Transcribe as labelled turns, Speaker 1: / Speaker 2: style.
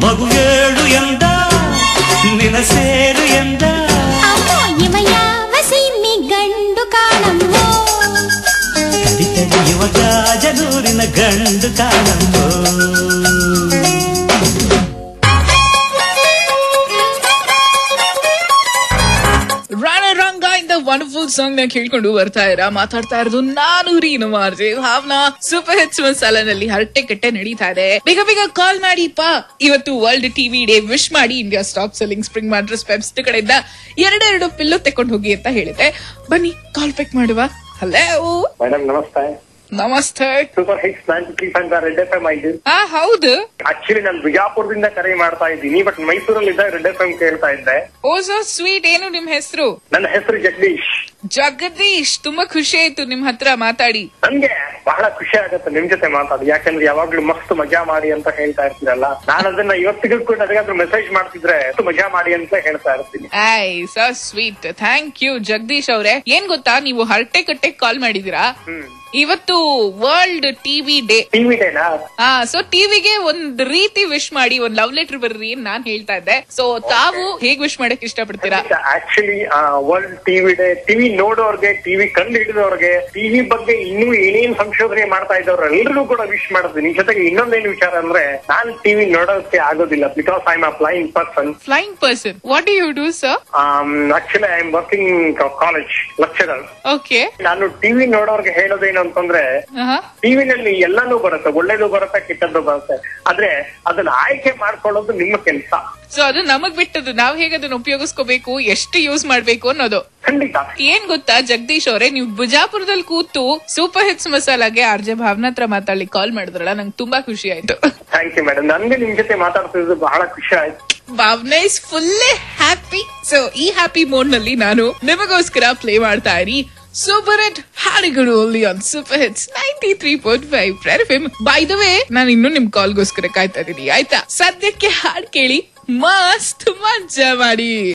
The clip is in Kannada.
Speaker 1: ಮಗುವೇಳು ಎಂದ ನಿನ ಸೇರು ಎಂದ
Speaker 2: ಅಮ್ಮೋ ಇವ ಯಾವ ಸೀಮಿ ಗಂಡು ಕಾಣಮ್ಮೋ
Speaker 1: ಕಡಿತಡಿ ಯುವ ಗಾಜನೂರಿನ ಗಂಡು ಕಾಣಂಬೋ
Speaker 3: ರಾಣ ರಂಗ ಇಂದ ವಂಡರ್ಫುಲ್ ಸಾಂಗ್ ನ ಕೇಳ್ಕೊಂಡು ಬರ್ತಾ ಇರ ಮಾತಾಡ್ತಾ ಇರೋದು ನಾನು ರೀ ಮಾರ್ಜೆ ಭಾವನಾ ಸೂಪರ್ ಹಿಟ್ಸ್ ಮಸಾಲನಲ್ಲಿ ಹರಟೆ ಕಟ್ಟೆ ನಡೀತಾ ಇದೆ ಬೇಗ ಬೇಗ ಕಾಲ್ ಮಾಡಿ ಪಾ ಇವತ್ತು ವರ್ಲ್ಡ್ ಟಿವಿ ಡೇ ವಿಶ್ ಮಾಡಿ India stop selling spring mattress ವೆಬ್ಸ್ ಕಡೆಯಿಂದ ಎರಡೆರಡು ಪಿಲ್ಲು ತೆಕೊಂಡು ಹೋಗಿ ಅಂತ ಹೇಳಿದೆ ಬನ್ನಿ ಕಾಲ್ ಪಿಕ್ ಮಾಡುವ ಹಲೋ
Speaker 4: ಮೇಡಮ್ ನಮಸ್ತೆ
Speaker 3: ನಮಸ್ತೆ
Speaker 4: super hits ninety three point red F M ಆಯ್ತು
Speaker 3: ಹಾ ಹೌದು
Speaker 4: ಆಕ್ಚುಲಿ ನಾನು ಬಿಜಾಪುರದಿಂದ ಕರೆ ಮಾಡ್ತಾ ಇದ್ದೀನಿ ಬಟ್ ಮೈಸೂರಲ್ಲಿ ಇದ್ದಾಗ ರೆಡ್ ಎಫ್ ಎಂ ಕೇಳ್ತಾ ಇದ್ದೆ
Speaker 3: ಓ ಸೊ ಸ್ವೀಟ್ ಏನು ನಿಮ್ ಹೆಸರು
Speaker 4: ನನ್ನ ಹೆಸರು ಜಗದೀಶ್
Speaker 3: ಜಗದೀಶ್ ತುಂಬಾ ಖುಷಿ ಆಯ್ತು ನಿಮ್ ಹತ್ರ ಮಾತಾಡಿ
Speaker 4: ನನ್ಗೆ ಬಹಳ ಖುಷಿ ಆಗತ್ತೆ ನಿಮ್ ಜೊತೆ ಮಾತಾಡಿ ಯಾಕಂದ್ರೆ ಯಾವಾಗ್ಲೂ ಮಸ್ತ್ ಮಜಾ ಮಾಡಿ ಅಂತ ಹೇಳ್ತಾ ಇರ್ತೀರಲ್ಲ ನಾನು ಅದನ್ನ ಇವತ್ತಿಗೂ ಕೂಡ ಅದಕ್ಕಾದ್ರೂ ಮೆಸೇಜ್ ಮಾಡ್ತಿದ್ರೆ ಮಸ್ತ್ ಮಜಾ ಮಾಡಿ ಅಂತ ಹೇಳ್ತಾ ಇರ್ತೀನಿ
Speaker 3: I so sweet thank you Jagadish ಅವರೇ ಏನ್ ಗೊತ್ತಾ ನೀವು ಹರಟೆ ಕಟ್ಟೆ ಕಾಲ್ ಮಾಡಿದೀರಾ
Speaker 4: ಹ್ಮ್
Speaker 3: ಇವತ್ತು ವರ್ಲ್ಡ್ ಟಿವಿ ಡೇ
Speaker 4: ಟಿವಿ ಡೇನಾ
Speaker 3: ಹಾ ಸೊ ಟಿವಿಗೆ ಒಂದ್ ರೀತಿ ವಿಶ್ ಮಾಡಿ ಒಂದ್ ಲವ್ ಲೆಟರ್ ಬರ್ರಿ ಅಂತ ನಾನ್ ಹೇಳ್ತಾ ಇದ್ದೆ ಸೊ ತಾವು ಹೇಗ್ ವಿಶ್ ಮಾಡಕ್ ಇಷ್ಟಪಡ್ತೀರಾ
Speaker 4: actually world TV day TV ನೋಡೋರ್ಗೆ ಟಿವಿ ಕಂಡು ಹಿಡಿದವ್ರಿಗೆ ಟಿವಿ ಬಗ್ಗೆ ಇನ್ನೂ ಏನೇನ್ ಸಂಶೋಧನೆ ಮಾಡ್ತಾ ಇದ್ದವ್ರು ಎಲ್ಲರಿಗೂ ಕೂಡ ವಿಶ್ ಮಾಡ್ತೀನಿ ಜೊತೆಗೆ ಇನ್ನೊಂದೇನು ವಿಚಾರ ಅಂದ್ರೆ ನಾನು ಟಿವಿ ನೋಡೋಕೆ ಆಗೋದಿಲ್ಲ because I am a flying person
Speaker 3: flying person what you do sir
Speaker 4: actually I am working college lecturer
Speaker 3: okay
Speaker 4: ನಾನು ಟಿವಿ ನೋಡೋರ್ಗೆ ಹೇಳೋದೇನು ಅಂತಂದ್ರೆ ಟಿವಿನಲ್ಲಿ ಎಲ್ಲಾನು ಬರುತ್ತೆ ಒಳ್ಳೇದು ಬರುತ್ತೆ ಕೆಟ್ಟದ್ದು ಬರುತ್ತೆ ಆದ್ರೆ ಅದನ್ನ ಆಯ್ಕೆ ಮಾಡ್ಕೊಳ್ಳೋದು ನಿಮ್ಮ ಕೆಲಸ
Speaker 3: ಸೊ ಅದು ನಮಗ್ ಬಿಟ್ಟದ್ದು ನಾವ್ ಹೇಗ್ ಅದನ್ನ ಉಪಯೋಗಿಸ್ಕೋಬೇಕು ಎಷ್ಟು ಯೂಸ್ ಮಾಡ್ಬೇಕು ಅನ್ನೋದು
Speaker 4: ಖಂಡಿತ
Speaker 3: ಏನ್ ಗೊತ್ತಾ ಜಗದೀಶ್ ಅವರೇ ನೀವು ಬಿಜಾಪುರದಲ್ಲಿ ಕೂತು ಸೂಪರ್ ಹಿಟ್ಸ್ ಮಸಾಲಾಗೆ ಆರ್ ಜೆ ಭಾವನಾ ಹತ್ರ ಮಾತಾಡ್ಲಿಕ್ಕೆ ಕಾಲ್ ಮಾಡಿದ್ರಲ್ಲ ನಂಗೆ ತುಂಬಾ ಖುಷಿ ಆಯ್ತು
Speaker 4: ಥ್ಯಾಂಕ್ ಯು ಮೇಡಮ್ ನನ್ಗೆ ನಿಮ್ ಜೊತೆ ಮಾತಾಡ್ತಿದ್ದು ಬಹಳ ಖುಷಿ ಆಯ್ತು
Speaker 3: Bhavana is full happy so ಈ ಹ್ಯಾಪಿ ಮೋಡ್ ನಲ್ಲಿ ನಾನು ನಿಮಗೋಸ್ಕರ ಪ್ಲೇ ಮಾಡ್ತಾ ಇರಿ ಸೂಪರ್ ಹಿಟ್ ಹಾಡುಗಳು only on super hits ninety three point five by the way ನಾನು ಇನ್ನು ನಿಮ್ ಕಾಲ್ಗೋಸ್ಕರ ಕಾಯ್ತಾ ಇದೀನಿ ಆಯ್ತಾ ಸದ್ಯಕ್ಕೆ ಹಾಡ್ ಕೇಳಿ ಮಸ್ತ್ ಮಜಾ ಮಾಡಿ